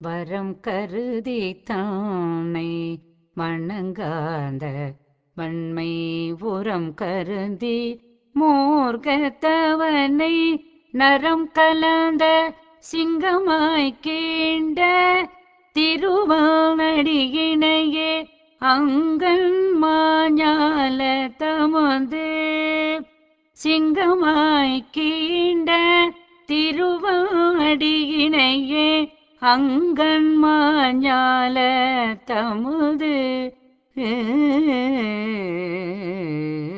வரம் கருதி தானை வணங்காத வன்மை உரம் கருதி மூர்க்கத்தவனை நரம் கலந்த சிங்கமாய் கீண்ட திருவானடியினையே அங்கன் மாஞால தமது சிங்கமாய் கீண்ட திருவாடியினையே அங்கன் மாஞால தமுது